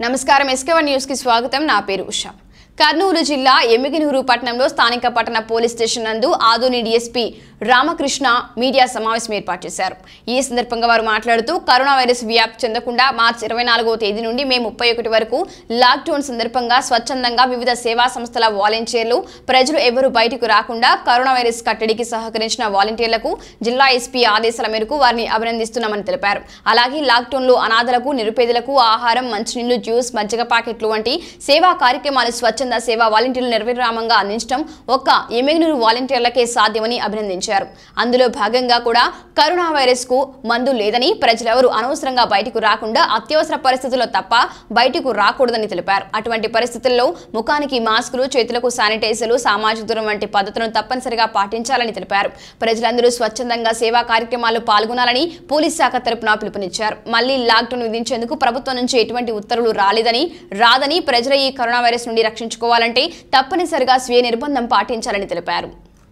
నమస్కారం ఎస్కేవన్ న్యూస్ కి స్వాగతం నా పేరు ఉషా కర్నూలు జిల్లా ఎమ్మిగినూరు పట్టణంలో స్థానిక పట్టణ పోలీస్ స్టేషన్ నందు ఆదోని డీఎస్పీ రామకృష్ణ మీడియా సమావేశం ఏర్పాటు చేశారు ఈ సందర్భంగా వారు మాట్లాడుతూ కరోనా వైరస్ వ్యాప్తి చెందకుండా మార్చి ఇరవై నాలుగో తేదీ నుండి మే ముప్పై ఒకటి వరకు లాక్డౌన్ సందర్భంగా స్వచ్ఛందంగా వివిధ సేవా సంస్థల వాలంటీర్లు ప్రజలు ఎవరూ బయటకు రాకుండా కరోనా వైరస్ కట్టడికి సహకరించిన వాలంటీర్లకు జిల్లా ఎస్పీ ఆదేశాల మేరకు వారిని అభినందిస్తున్నామని తెలిపారు అలాగే లాక్డౌన్లో అనాథలకు నిరుపేదలకు ఆహారం మంచినీళ్లు జ్యూస్ మజ్జిగ ప్యాకెట్లు వంటి సేవా కార్యక్రమాలు స్వచ్ఛంద సేవా వాలంటీర్లు నిర్విరామంగా అందించడం ఒక్క ఎమ్మెగ్నూరు వాలంటీర్లకే సాధ్యమని అభినందించారు అందులో భాగంగా కూడా కరోనా వైరస్ కు మందు లేదని ప్రజలెవరూ అనవసరంగా బయటకు రాకుండా అత్యవసర పరిస్థితుల్లో తప్ప బయటకు రాకూడదని తెలిపారు అటువంటి పరిస్థితుల్లో ముఖానికి మాస్కులు చేతులకు శానిటైజర్లు సామాజిక దూరం వంటి పద్ధతులను తప్పనిసరిగా పాటించాలని తెలిపారు ప్రజలందరూ స్వచ్ఛందంగా సేవా కార్యక్రమాల్లో పాల్గొనాలని పోలీస్ శాఖ తరపున పిలుపునిచ్చారు మళ్లీ లాక్డౌన్ విధించేందుకు ప్రభుత్వం నుంచి ఎటువంటి ఉత్తర్వులు రాలేదని రాదని ప్రజల ఈ కరోనా వైరస్ నుండి రక్షించుకోవాలంటే తప్పనిసరిగా స్వీయ నిర్బంధం పాటించాలని తెలిపారు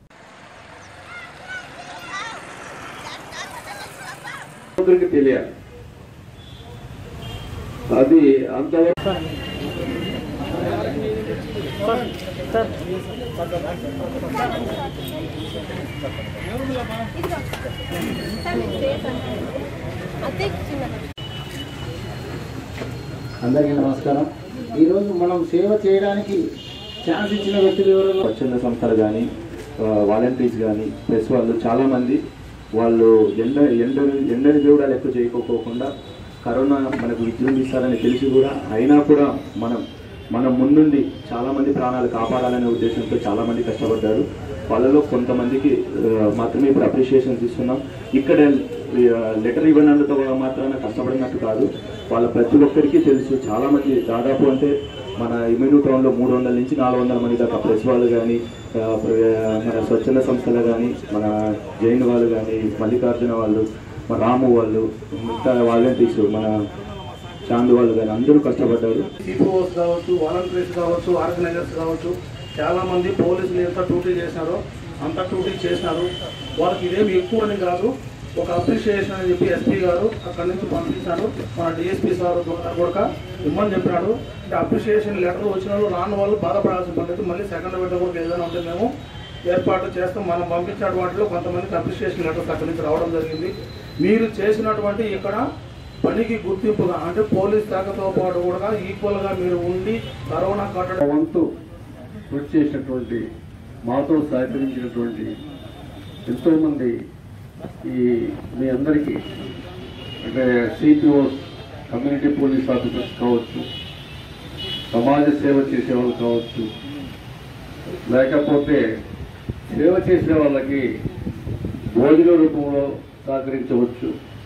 అందరికి తెలియాలి అది అంతవరకు అందరికీ నమస్కారం ఈరోజు మనం సేవ చేయడానికి ఛాన్స్ ఇచ్చిన వ్యక్తులు ఎవరు స్వచ్ఛంద సంస్థలు కానీ వాలంటీర్స్ కానీ ప్రెస్ వాళ్ళు చాలామంది వాళ్ళు ఎండ ఎండ ఎండని దేవుడా లెక్క చేయకపోకుండా కరోనా మనకు విజృంభిస్తారని తెలిసి కూడా అయినా కూడా మనం మనం ముందుండి చాలామంది ప్రాణాలు కాపాడాలనే ఉద్దేశంతో చాలామంది కష్టపడ్డారు వాళ్ళలో కొంతమందికి ఆ, మాత్రమే ఇప్పుడు అప్రిషియేషన్స్ ఇస్తున్నాం ఇక్కడ లెటర్ ఇవ్వనందుతో మాత్రాన కష్టపడినట్టు కాదు వాళ్ళ ప్రతి ఒక్కరికి తెలుసు చాలామంది దాదాపు అంటే మన ఇమ్యూను టౌన్లో మూడు వందల నుంచి నాలుగు వందల మంది దాకా ప్రెస్ వాళ్ళు కానీ మన స్వచ్ఛంద సంస్థలు కానీ మన జైన్ వాళ్ళు కానీ మల్లికార్జున వాళ్ళు మన రాము వాళ్ళు మిగతా వాలంటీర్స్ మన చాందు వాళ్ళు కానీ అందరూ కష్టపడ్డారు సిపిఓస్ కావచ్చు వాలంటీర్స్ కావచ్చు ఆర్గనైజర్స్ కావచ్చు చాలా మంది పోలీసులు ఎంత డ్యూటీ చేసినారో అంత డ్యూటీ చేసినారు వాళ్ళకి ఇదేమి ఎక్కువ అని కాదు ఒక అప్రిషియేషన్ అని చెప్పి ఎస్పీ గారు అక్కడి నుంచి పంపించారు మన డిఎస్పీ సార్ కూడా ఇమ్మని చెప్పినాడు అంటే అప్రిషియేషన్ లెటర్ వచ్చిన వాళ్ళు రాని వాళ్ళు బాధపడాల్సిన పని లేదు మళ్ళీ సెకండ్ విడత కూడా ఏదైనా ఉంటే మేము ఏర్పాటు చేస్తాం మనం పంపించిన వాటిలో కొంతమందికి అప్రిషియేషన్ లెటర్స్ అక్కడి నుంచి రావడం జరిగింది మీరు చేసినటువంటి ఇక్కడ పనికి గుర్తింపుగా అంటే పోలీస్ శాఖతో పాటు కూడా ఈక్వల్గా మీరు ఉండి కరోనా కట్టడం వంతు కృషి చేసినటువంటి మాతో సహకరించినటువంటి ఎంతోమంది ఈ మీ అందరికీ అంటే సిపిఓస్ కమ్యూనిటీ పోలీస్ ఆఫీసర్స్ కావచ్చు సమాజ సేవ చేసే వాళ్ళు కావచ్చు లేకపోతే సేవ చేసే వాళ్ళకి భోజన రూపంలో సహకరించవచ్చు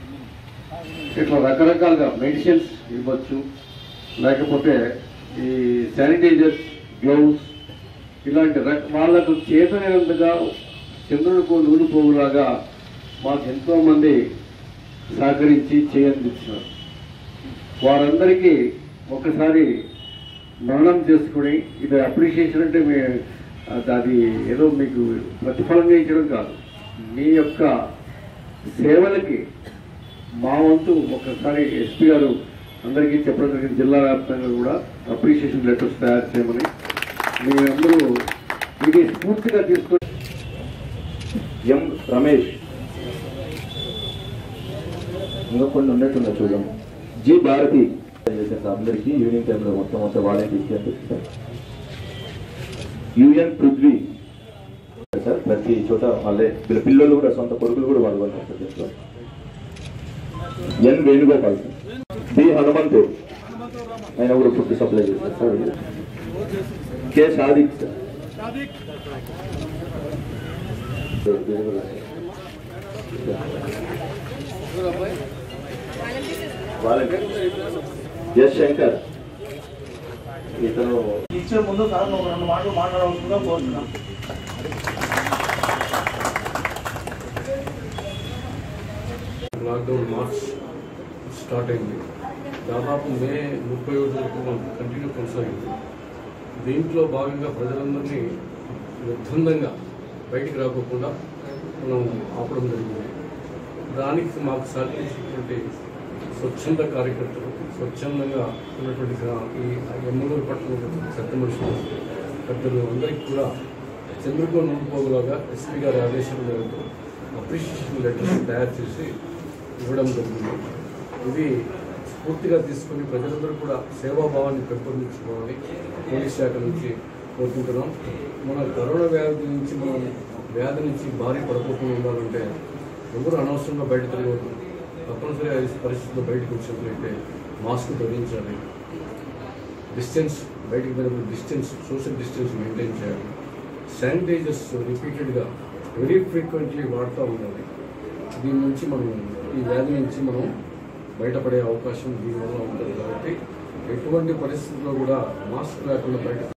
ఇట్లా రకరకాలుగా మెడిసిన్స్ ఇవ్వచ్చు లేకపోతే ఈ శానిటైజర్స్ గ్లౌస్ ఇలాంటి రక వాళ్ళకు చేతనైనంతగా చంద్రుడికి నూనె పోగులాగా మాకు ఎంతోమంది సహకరించి చేయందించినారు వారందరికీ ఒకసారి మరణం చేసుకుని ఇది అప్రిషియేషన్ అంటే మీ అది- అది ఏదో మీకు ప్రతిఫలంగా ఇచ్చడం కాదు మీ యొక్క సేవలకి మా వంతు ఒకసారి ఎస్పీ గారు అందరికీ చెప్పడం జరిగింది జిల్లా వ్యాప్తంగా కూడా అప్రిషియేషన్ లెటర్స్ తయారు చేయమని మీరందరూ ఇది స్ఫూర్తిగా తీసుకొని ఎం రమేష్ ఇంకా కొన్ని ఉన్నట్టున్నా చూద్దాం జి భారతి చేసిన అందరికీ ఈవినింగ్ టైంలో మొత్తం మొత్తం వాలంటీర్స్ అనిపిస్తారు యుఎన్ పృథ్వీ సార్ ప్రతి చోట వాళ్ళే వీళ్ళ పిల్లలు కూడా సొంత కొడుకులు కూడా పాల్గొన్నారు సార్ దీంట్లో N Venugopal sir B Hanumanthu ఆయన కూడా ఫుడ్ సప్లై చేస్తారు sir K Sadiq sir volunteer S Shankar ఇతను ఇచ్చే ముందు సార్ ఒక రెండు మాటలు మాట్లాడవలసిందిగా కోరుతున్నాం లాక్డౌన్ మార్చ్ స్టార్ట్ అయింది దాదాపు మే ముప్పై ఒకటి వరకు మనకు కంటిన్యూ కొనసాగింది దీంట్లో భాగంగా ప్రజలందరినీ నిర్బంధంగా బయటికి రాకోకుండా మనం ఆపడం జరిగింది దానికి మాకు సహకరించినటువంటి స్వచ్ఛంద కార్యకర్తలు స్వచ్ఛందంగా ఉన్నటువంటి గ్రా- ఈ ఎమ్మెల్యే పట్టణం పెద్ద మనుషులు పెద్దలు అందరికీ కూడా చంద్రకో నుండిపోగలాగా ఎస్పీ గారి ఆదేశం మేరకు అప్రిషియేషన్ లెటర్స్ తయారు చేసి ఇవ్వడం జరిగింది ఇది స్ఫూర్తిగా తీసుకొని ప్రజలందరూ కూడా సేవాభావాన్ని పెంపొందించుకోవాలని పోలీస్ శాఖ నుంచి కోరుకుంటున్నాం మన కరోనా వ్యాధి నుంచి మనం వ్యాధి నుంచి భారీ పడిపోకుండా ఉండాలంటే ఎవరు అనవసరంగా బయట తిరగవద్దు తప్పనిసరిగా ఈ పరిస్థితుల్లో బయటకు వచ్చినట్లయితే మాస్క్ ధరించాలి డిస్టెన్స్ బయటికి వెళ్ళినప్పుడు డిస్టెన్స్ సోషల్ డిస్టెన్స్ మెయింటైన్ చేయాలి శానిటైజర్స్ రిపీటెడ్గా వెరీ ఫ్రీక్వెంట్లీ వాడుతూ ఉండాలి దీని నుంచి మనం ఈ వ్యాధి నుంచి మనం బయటపడే అవకాశం దీనివల్ల ఉంటుంది కాబట్టి ఎటువంటి పరిస్థితుల్లో కూడా మాస్క్ లేకుండా బయట